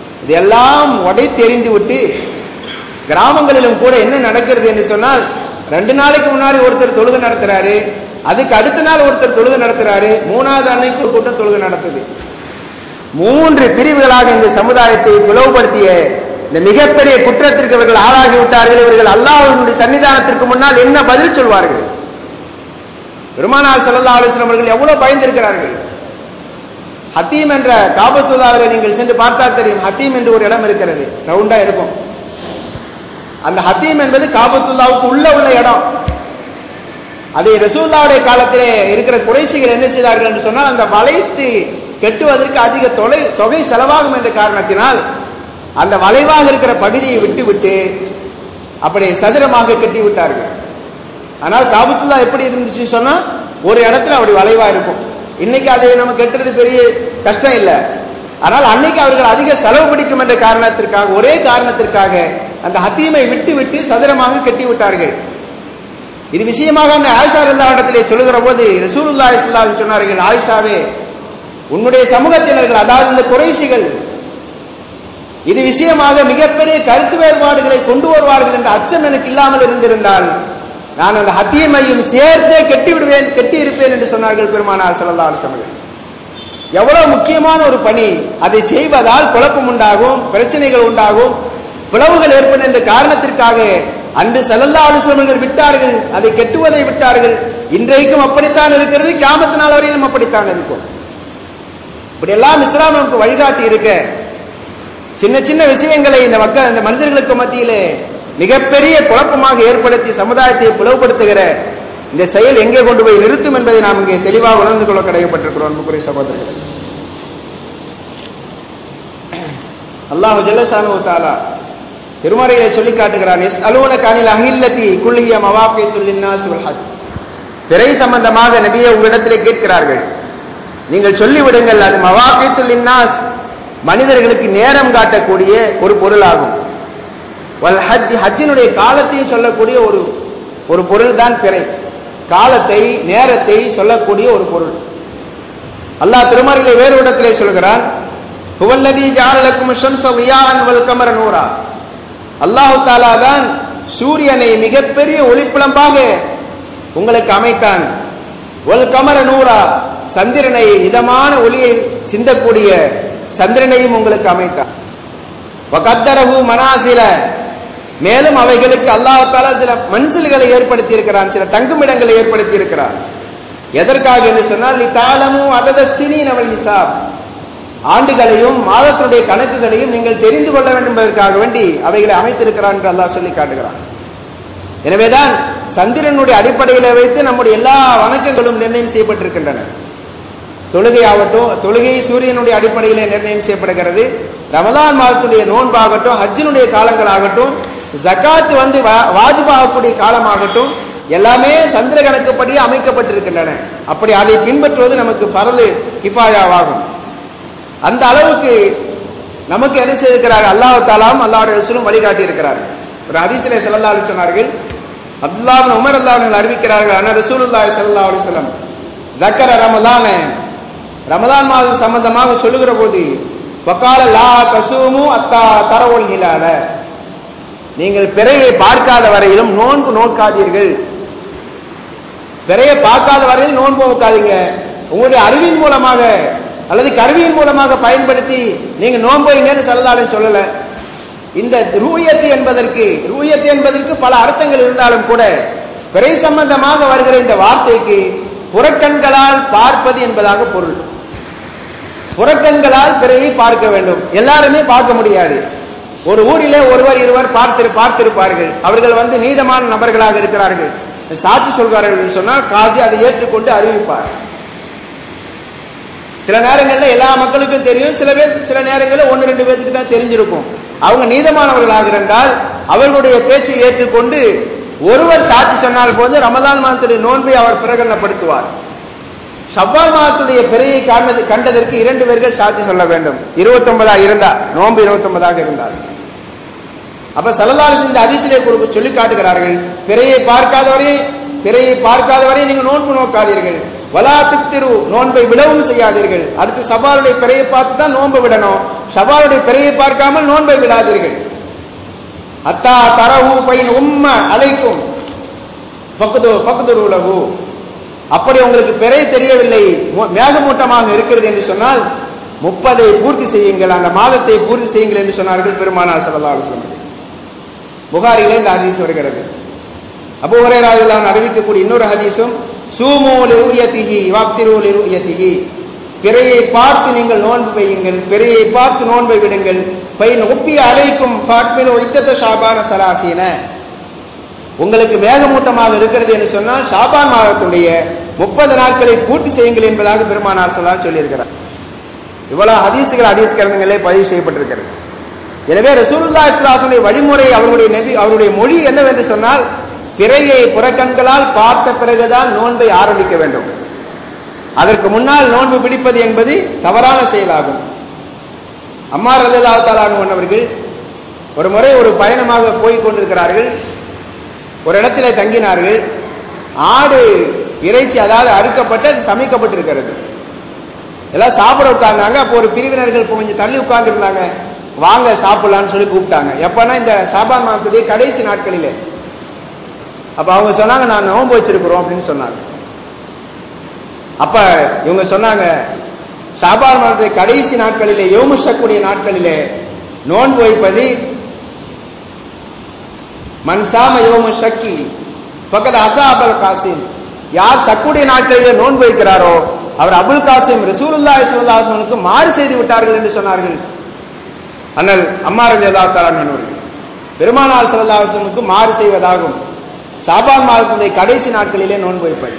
இதெல்லாம் உடை தெரிந்து விட்டு கிராமங்களிலும் கூட என்ன நடக்கிறது என்று சொன்னால் ரெண்டு நாளைக்கு முன்னாடி ஒருத்தர் தொழுகை நடத்துறாரு அதுக்கு அடுத்த நாள் ஒருத்தர் தொழுகை நடத்துறாரு மூணாவது அன்னைக்கு ஒரு கூட்டம் தொழுகை நடத்துது மூன்று பிரிவுகளாக இந்த சமுதாயத்தை பிளவுபடுத்திய இந்த மிகப்பெரிய குற்றத்திற்கு இவர்கள் ஆளாகி விட்டார்கள் இவர்கள் அல்லாஹ்வினுடைய சன்னிதானத்திற்கு முன்னால் என்ன பதில் சொல்வார்கள் பெருமானார் ஸல்லல்லாஹு அலைஹி வஸல்லம் அவர்கள் எவ்வளவு பயந்திருக்கிறார்கள் ஹத்தீம் என்ற காபத்துல்லாவிலே நீங்கள் சென்று பார்த்தால் தெரியும் ஹத்தீம் என்று ஒரு இடம் இருக்கிறது ரவுண்டா இருக்கும் அந்த ஹத்தீம் என்பது காபத்துல்லாவுக்கு உள்ள உள்ள இடம் அதை ரசூல்லாவுடைய காலத்திலே இருக்கிற குறைசிகள் என்ன செய்தார்கள் என்று சொன்னால் அந்த வளைத்து கெட்டுவதற்கு அதிக தொலை தொகை செலவாகும் என்ற காரணத்தினால் அந்த வளைவாக இருக்கிற பகுதியை விட்டு விட்டு அப்படி சதுரமாக கட்டி விட்டார்கள் ஆனால் காபத்துல்லா எப்படி இருந்துச்சு சொன்னா ஒரு இடத்துல அப்படி வளைவா இருக்கும் இன்னைக்கு அதை நம்ம கெட்டுறது பெரிய கஷ்டம் இல்லை ஆனால் அன்னைக்கு அவர்கள் அதிக செலவு பிடிக்கும் என்ற காரணத்திற்காக ஒரே காரணத்திற்காக அந்த ஹத்தீமை விட்டு விட்டு சதுரமாக கட்டி விட்டார்கள் இது விஷயமாக அந்த ஆயிஷா இல்லா இடத்திலே சொல்லுகிற போது ரசூலுல்லா இஸ்லாம் சொன்னார்கள் ஆயிஷாவே உன்னுடைய சமூகத்தினர்கள் அதாவது இந்த குறைசிகள் இது விஷயமாக மிகப்பெரிய கருத்து வேறுபாடுகளை கொண்டு வருவார்கள் என்ற அச்சம் எனக்கு இல்லாமல் இருந்திருந்தால் நான் அந்த ஹத்தியமையும் சேர்த்தே கெட்டி விடுவேன் கெட்டி இருப்பேன் என்று சொன்னார்கள் பெருமானார் ஸல்லல்லாஹு அலைஹி வஸல்லம் எவ்வளவு முக்கியமான ஒரு பணி அதை செய்வதால் குழப்பம் உண்டாகும் பிரச்சனைகள் உண்டாகும் பிளவுகள் ஏற்படும் என்ற காரணத்திற்காக அன்று ஸல்லல்லாஹு அலைஹி வஸல்லம் விட்டார்கள் அதை கெட்டுவதை விட்டார்கள் இன்றைக்கும் அப்படித்தான் இருக்கிறது கியாமத் நாள் வரையிலும் அப்படித்தான் இருக்கும் இப்படி எல்லாம் இஸ்லாம் நமக்கு வழிகாட்டி இருக்க சின்ன சின்ன விஷயங்களை இந்த மக்கள் இந்த மனிதர்களுக்கு மத்தியிலே மிகப்பெரிய குழப்பமாக ஏற்படுத்தி சமுதாயத்தை பிளவுபடுத்துகிற இந்த செயல் எங்கே கொண்டு போய் நிறுத்தும் என்பதை நாம் இங்கே தெளிவாக உணர்ந்து கொள்ள கடமைப்பட்டிருக்கிறோம் அன்புக்குரிய சகோதரர்கள் அல்லாஹு ஜல்லசானு தாலா திருமறையை சொல்லி காட்டுகிறான் எஸ் அலுவன காணில் அகில்லத்தி குள்ளிய மவாபியத்துள்ளின்னாஸ் ஹஜ் பிறை சம்பந்தமாக நபியை உங்களிடத்திலே கேட்கிறார்கள் நீங்கள் சொல்லிவிடுங்கள் அது மவாபியத்துள்ளின்னாஸ் மனிதர்களுக்கு நேரம் காட்டக்கூடிய ஒரு பொருளாகும் வல் ஹஜ் ஹஜ்ஜினுடைய காலத்தையும் சொல்லக்கூடிய ஒரு ஒரு பொருள் தான் பிறை காலத்தை நேரத்தை சொல்லக்கூடிய ஒரு பொருள் அல்லாஹ் திருமறையிலே வேறு இடத்திலே சொல்கிறான் ஹுவல்லதி ஜாலலக்கும் ஷம்ஸ வியான் வல் கமர நூரா அல்லாஹு தாலா தான் சூரியனை மிகப்பெரிய ஒளிப்பிளம்பாக உங்களுக்கு அமைத்தான் வல் கமர நூரா சந்திரனை இதமான ஒளியை சிந்தக்கூடிய சந்திரனையும் உங்களுக்கு அமைத்தான் வகத்தரகு மனாசில மேலும் அவைகளுக்கு அல்லாஹால சில மன்சில்களை ஏற்படுத்தி இருக்கிறான் சில தங்குமிடங்களை ஏற்படுத்தி இருக்கிறான் எதற்காக என்று சொன்னால் தாளமும் அததஸ்தினி நவல் ஹிசாப் ஆண்டுகளையும் மாதத்தினுடைய கணக்குகளையும் நீங்கள் தெரிந்து கொள்ள வேண்டும் என்பதற்காக வேண்டி அவைகளை அமைத்திருக்கிறான் என்று அல்லாஹ் சொல்லி காட்டுகிறான் எனவேதான் சந்திரனுடைய அடிப்படையில வைத்து நம்முடைய எல்லா வணக்கங்களும் நிர்ணயம் செய்யப்பட்டிருக்கின்றன தொழுகை ஆகட்டும் தொழுகை சூரியனுடைய அடிப்படையிலே நிர்ணயம் செய்யப்படுகிறது ரமதான் மாதத்துடைய நோன்பாகட்டும் ஹஜ்ஜினுடைய காலங்கள் ஆகட்டும் ஜக்காத் வந்து வாஜிபாகக்கூடிய காலமாகட்டும் எல்லாமே சந்திர கணக்குப்படியே அமைக்கப்பட்டிருக்கின்றன அப்படி அதை பின்பற்றுவது நமக்கு பரலு கிஃபாயாவாகும் அந்த அளவுக்கு நமக்கு என்ன செய்திருக்கிறார் அல்லாஹ் தாலாம் அல்லாஹ் ரசூலும் வழிகாட்டி இருக்கிறார் ஒரு ஹதீஸிலே ஸல்லல்லாஹு அலைஹி சொன்னார்கள் அப்துல்லாஹ் உமர் அல்லாஹ் அறிவிக்கிறார்கள் அன ரசூலுல்லாஹி ஸல்லல்லாஹு அலைஹி வஸல்லம் தக்கர ரமலான ரமலான் மாதம் சம்பந்தமாக சொல்லுகிற போது வக்கால லா கசூமு அத்தா தரவுல் ஹிலால நீங்கள் பிறையை பார்க்காத வரையிலும் நோன்பு நோக்காதீர்கள் பிறையை பார்க்காத வரையில் நோன்பு நோக்காதீங்க உங்களுடைய அறிவின் மூலமாக அல்லது கருவியின் மூலமாக பயன்படுத்தி நீங்க நோன்புங்கன்னு சொல்லலாலும் சொல்லல இந்த ரூயத்து என்பதற்கு ரூயத்து என்பதற்கு பல அர்த்தங்கள் இருந்தாலும் கூட பிறை சம்பந்தமாக வருகிற இந்த வார்த்தைக்கு புறக்கண்களால் பார்ப்பது என்பதாக பொருள் புறக்கண்களால் பிறையை பார்க்க வேண்டும் எல்லாருமே பார்க்க முடியாது ஒரு ஊரிலே ஒருவர் இருவர் பார்த்து பார்த்திருப்பார்கள் அவர்கள் வந்து நீதமான நபர்களாக இருக்கிறார்கள் சாட்சி சொல்வார்கள் என்று சொன்னால் காசி அதை ஏற்றுக்கொண்டு அறிவிப்பார் சில நேரங்களில் எல்லா மக்களுக்கும் தெரியும் சில பேர் சில நேரங்களில் ஒன்று ரெண்டு பேருக்கு தான் தெரிஞ்சிருக்கும் அவங்க நீதமானவர்களாக இருந்தால் அவர்களுடைய பேச்சை ஏற்றுக்கொண்டு ஒருவர் சாட்சி சொன்னால் போது ரமதான் மாதத்துடைய நோன்பை அவர் பிரகடனப்படுத்துவார் ஷவ்வால் மாதத்துடைய பிறையை காண்பது கண்டதற்கு இரண்டு பேர்கள் சாட்சி சொல்ல வேண்டும் இருபத்தி ஒன்பதா இருந்தா நோன்பு இருபத்தி ஒன்பதாக இருந்தால் அப்ப சலலாறு இந்த அதிசிலே கொடுக்க சொல்லி காட்டுகிறார்கள் பிறையை பார்க்காதவரை பிறையை பார்க்காதவரை நீங்கள் நோன்பு நோக்காதீர்கள் வலா திரு நோன்பை விடவும் செய்யாதீர்கள் அடுத்து சவாலுடைய பிறையை பார்த்து தான் நோன்பு விடணும் சவாலுடைய பிறையை பார்க்காமல் நோன்பை விடாதீர்கள் அத்தா தரவு பையன் உம்ம அழைக்கும் பக்குது பக்குது உலகு அப்படி உங்களுக்கு பிறை தெரியவில்லை மு- மேகமூட்டமாக இருக்கிறது என்று சொன்னால் முப்பதை பூர்த்தி செய்யுங்கள் அந்த மாதத்தை பூர்த்தி செய்யுங்கள் என்று சொன்னார்கள் பெருமானார் ஸல்லல்லாஹு அலைஹி வஸல்லம் புகாரிலே இந்த ஹதீஸ் வருகிறது அபூ ஹுரைரா ரலியல்லாஹு அன்ஹு அறிவிக்கக்கூடிய இன்னொரு ஹதீஸும் சூமு லிருயதிஹி வாக்திரு லிருயதிஹி பிறையை பார்த்து நீங்கள் நோன்பு வையுங்கள் பிறையை பார்த்து நோன்பை விடுங்கள் பைன் ஒப்பி அலைக்கும் ஃபாட்மில் ஒய்த்தத்த ஷாபான சலாசீன உங்களுக்கு மேகமூட்டமாக இருக்கிறது என்று சொன்னால் ஷாபான் மாதத்துடைய முப்பது நாட்களை பூர்த்தி செய்யுங்கள் என்பதாக பெருமானார் ஸல்லல்லாஹு சொல்லியிருக்கிறார் இவ்வளவு ஹதீசுகள் ஹதீஸ் கிரந்தங்களே பதிவு செய்யப்பட்டிருக்கிறது எனவே ரசூலுல்லாஹி இஸ்லாத்துடைய வழிமுறை அவருடைய நபி அவருடைய மொழி என்னவென்று சொன்னால் பிறையை புறக்கண்களால் பார்த்த பிறகுதான் நோன்பை ஆரம்பிக்க வேண்டும் அதற்கு முன்னால் நோன்பு பிடிப்பது என்பது தவறான செயலாகும் அம்மா ரலியல்லாஹு தஆலா அன்ஹு அவர்கள் ஒரு முறை ஒரு பயணமாக போய் கொண்டிருக்கிறார்கள் ஒரு இடத்திலே தங்கினார்கள் ஆடு இறைச்சி அதாவது அறுக்கப்பட்டு அது சமைக்கப்பட்டிருக்கிறது எல்லாம் சாப்பிட உட்கார்ந்தாங்க அப்போ ஒரு பிரிவினர்கள் இப்போ கொஞ்சம் தள்ளி உட்கார்ந்துருந்தாங்க வாங்க சாப்பிடலாம்னு சொல்லி கூப்பிட்டாங்க எப்பன்னா இந்த சாபான் மாதத்துடைய கடைசி நாட்களிலே அப்ப அவங்க சொன்னாங்க நான் நோன்பு வச்சிருக்கிறோம் அப்படின்னு சொன்னாங்க அப்ப இவங்க சொன்னாங்க சாபான் மாதத்துடைய கடைசி நாட்களிலே யோமுஷக்கூடிய நாட்களிலே நோன்பு வைப்பது மன்சாம யோமு ஷக்கி பக்கத்து அசாபல் காசிம் யார் சக்குடைய நாட்களிலே நோன்பு வைக்கிறாரோ அவர் அபுல் காசிம் ரசூலுல்லாஹி ஸல்லல்லாஹு அலைஹி வஸல்லுக்கு மாறு செய்து விட்டார்கள் என்று சொன்னார்கள் அண்ணல் அம்மார் ரலியல்லாஹு தஆலா அன்ஹு பெருமானார் ஸல்லல்லாஹு அலைஹி வஸல்லுக்கு மாறு செய்வதாகும் ஷாபான் மாதத்துடைய கடைசி நாட்களிலே நோன்பு வைப்பது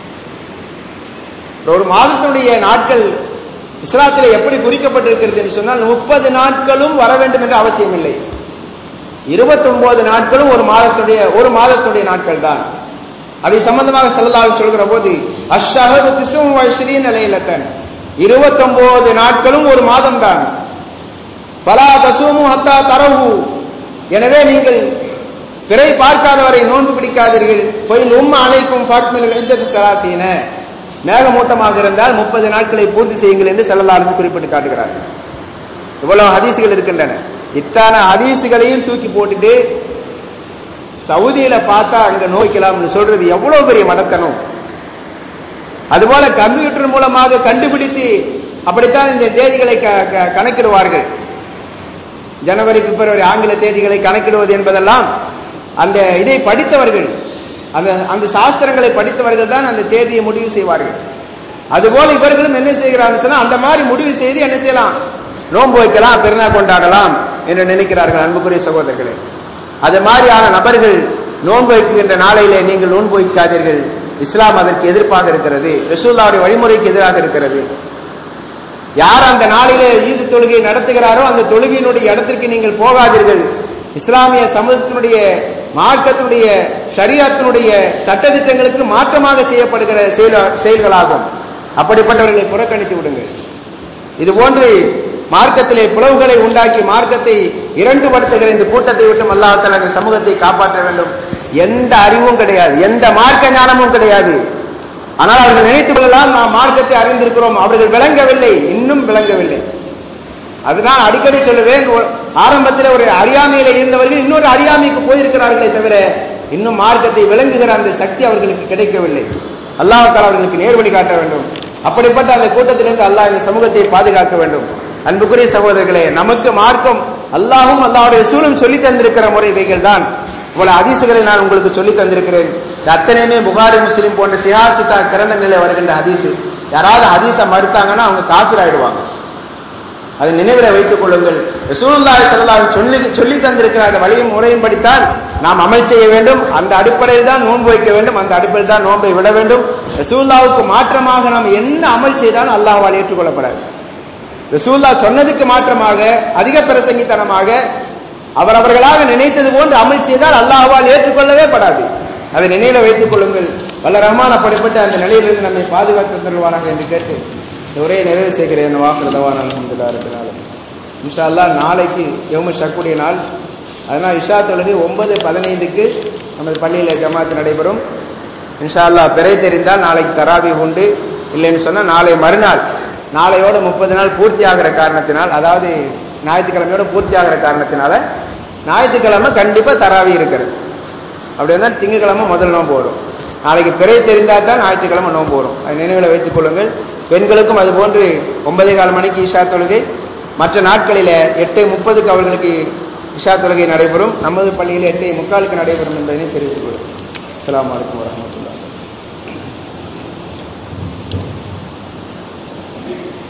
ஒரு மாதத்துடைய நாட்கள் இஸ்லாத்திலே எப்படி குறிக்கப்பட்டிருக்கிறது என்று சொன்னால் முப்பது நாட்களும் வர வேண்டும் என்ற அவசியம் இல்லை இருபத்தொன்பது நாட்களும் ஒரு மாதத்துடைய ஒரு மாதத்துடைய நாட்கள் தான் அதை சம்பந்தமாக செல்லலாக சொல்கிற போது அஷ்ஷஹரு திசும் வயசுலீன் நிலையிலத்தன் இருபத்தொன்பது நாட்களும் ஒரு மாதம் தான் பலா தசூமு ஹத்தா தரவு எனவே நீங்கள் பிறை பார்க்காதவரை நோன்பு பிடிக்காதீர்கள் பொயில் உம்ம அனைக்கும் ஃபாட்மில் இஜ்ஜத் சராசீன மேகமூட்டமாக இருந்தால் முப்பது நாட்களை பூர்த்தி செய்யுங்கள் என்று செல்லலாறு குறிப்பிட்டு காட்டுகிறார்கள் இவ்வளவு ஹதீசுகள் இருக்கின்றன இத்தனை ஹதீசுகளையும் தூக்கி போட்டுட்டு சவுதியில பார்த்தா அங்க நோய்க்கலாம்னு சொல்றது எவ்வளவு பெரிய மடத்தனம் அதுபோல கம்ப்யூட்டர் மூலமாக கண்டுபிடித்து அப்படித்தான் இந்த தேதிகளை க- க- கணக்கிடுவார்கள் ஜனவரி பிப்ரவரி ஆங்கில தேதிகளை கணக்கிடுவது என்பதெல்லாம் அந்த இதை படித்தவர்கள் அந்த அந்த சாஸ்திரங்களை படித்தவர்கள் தான் அந்த தேதியை முடிவு செய்வார்கள் அதுபோல இவர்களும் என்ன செய்கிறார்கள் சொன்னா அந்த மாதிரி முடிவு செய்து என்ன செய்யலாம் நோன்பு வைக்கலாம் பெருநாள் கொண்டாடலாம் என்று நினைக்கிறார்கள் அன்புக்குரிய சகோதரர்களே அது மாதிரியான நபர்கள் நோன்பு வைக்கின்ற நாளையிலே நீங்கள் நோன்பு வைக்காதீர்கள் இஸ்லாம் அதற்கு எதிர்ப்பாக இருக்கிறது ரசூல்லாவுடைய வழிமுறைக்கு எதிராக இருக்கிறது யார் அந்த நாளிலே ஈது தொழுகை நடத்துகிறாரோ அந்த தொழுகையினுடைய இடத்திற்கு நீங்கள் போகாதீர்கள் இஸ்லாமிய சமூகத்தினுடைய மார்க்கத்தினுடைய ஷரியத்தினுடைய சட்டதிட்டங்களுக்கு மாற்றமாக செய்யப்படுகிற செயல- செயல்களாகும் அப்படிப்பட்டவர்களை புறக்கணித்து விடுங்கள் இது போன்று மார்க்கத்திலே பிளவுகளை உண்டாக்கி மார்க்கத்தை இரண்டுபடுத்துகிற இந்த கூட்டத்தை விட்டு அல்லாஹ் இந்த சமூகத்தை காப்பாற்ற வேண்டும் எந்த அறிவும் கிடையாது எந்த மார்க்க ஞானமும் கிடையாது ஆனால் அவர்கள் நினைத்துக் கொள்ளலாம் நாம் மார்க்கத்தை அறிந்திருக்கிறோம் அவர்கள் விளங்கவில்லை இன்னும் விளங்கவில்லை அதுதான் அடிக்கடி சொல்லுவேன் ஒரு- ஆரம்பத்தில் ஒரு அறியாமையில இருந்தவர்கள் இன்னொரு அறியாமைக்கு போயிருக்கிறார்களே தவிர இன்னும் மார்க்கத்தை விளங்குகிற அந்த சக்தி அவர்களுக்கு கிடைக்கவில்லை அல்லாஹ் தஆலா அவர்களுக்கு நேர்வழி காட்ட வேண்டும் அப்படிப்பட்ட அந்த கூட்டத்திலிருந்து அல்லாஹ் இந்த சமூகத்தை பாதுகாக்க வேண்டும் அன்புக்குரிய சகோதரர்களே நமக்கு மார்க்கம் அல்லாஹும் அல்லாஹ்வுடைய ரசூலும் சொல்லி தந்திருக்கிற முறைவைகள் தான் இவ்வளவு ஹதீசுகளை நான் உங்களுக்கு சொல்லி தந்திருக்கிறேன் இது அத்தனையுமே புகாரி முஸ்லிம் போன்ற சிஹாசித்தா கிரந்தங்களில் வருகின்ற ஹதீஸ் யாராவது ஹதீஸை மறுத்தாங்கன்னா அவங்க காபிர் ஆயிடுவாங்க அதை நினைவில் வைத்துக் கொள்ளுங்கள் ரசூலுல்லாஹி ஸல்லல்லாஹு அலைஹி சொல்லி சொல்லி தந்திருக்கிற அந்த வழியும் முறையும் படித்தால் நாம் அமல் செய்ய வேண்டும் அந்த அடிப்படையில் தான் நோன்பு வைக்க வேண்டும் அந்த அடிப்படையில் தான் நோன்பை விட வேண்டும் ரசூலுல்லாவுக்கு மாற்றமாக நாம் என்ன அமல் செய்தாலும் அல்லாஹ்வால் ஏற்றுக்கொள்ளப்படாது ரசூல்லா சொன்னதுக்கு மாற்றமாக அதிக பிரசங்கித்தனமாக அவரவர்களாக நினைத்தது போன்று அமல் செய்தால் அல்லாஹ்வால் ஏற்றுக்கொள்ளவே படாது அதை நினைவில் வைத்துக் கொள்ளுங்கள் வல்ல ரஹ்மான் அப்படிப்பட்ட அந்த நிலையிலிருந்து நம்மை பாதுகாத்து தருவானாக என்று கேட்டு இந்த உரையை நிறைவு செய்கிறேன் வாக்குறதவான அலமதுல்லா இருக்கிறனால இன்ஷா அல்லாஹ் நாளைக்கு யௌம ஷக்குடைய நாள் அதனால் இஷா தொழுகை ஒன்பது பதினைந்துக்கு நமது பள்ளியில் ஜமாத்து நடைபெறும் இன்ஷா அல்லாஹ் பிறை தெரிந்தால் நாளைக்கு தராவி உண்டு இல்லைன்னு சொன்னால் நாளை மறுநாள் நாளையோட முப்பது நாள் பூர்த்தி ஆகிற காரணத்தினால் அதாவது ஞாயிற்றுக்கிழமையோட பூர்த்தி ஆகிற காரணத்தினால ஞாயிற்றுக்கிழமை கண்டிப்பாக தராவி இருக்கிறது அப்படி இருந்தால் திங்கக்கிழமை முதல் நோன்பு வரும் நாளைக்கு பிறை தெரிந்தால் தான் ஞாயிற்றுக்கிழமை நோன்பு வரும் அது நினைவில் வைத்துக் கொள்ளுங்கள் பெண்களுக்கும் அது போன்று ஒன்பதே கால் மணிக்கு இஷா தொழுகை மற்ற நாட்களில எட்டு முப்பதுக்கு அவர்களுக்கு இஷா தொழுகை நடைபெறும் நமது பள்ளியில் எட்டு முக்காலுக்கு நடைபெறும் என்பதை தெரிவித்துக் கொள்ளும் அஸ்லாம் வலைக்கம் வரமத்துல்லா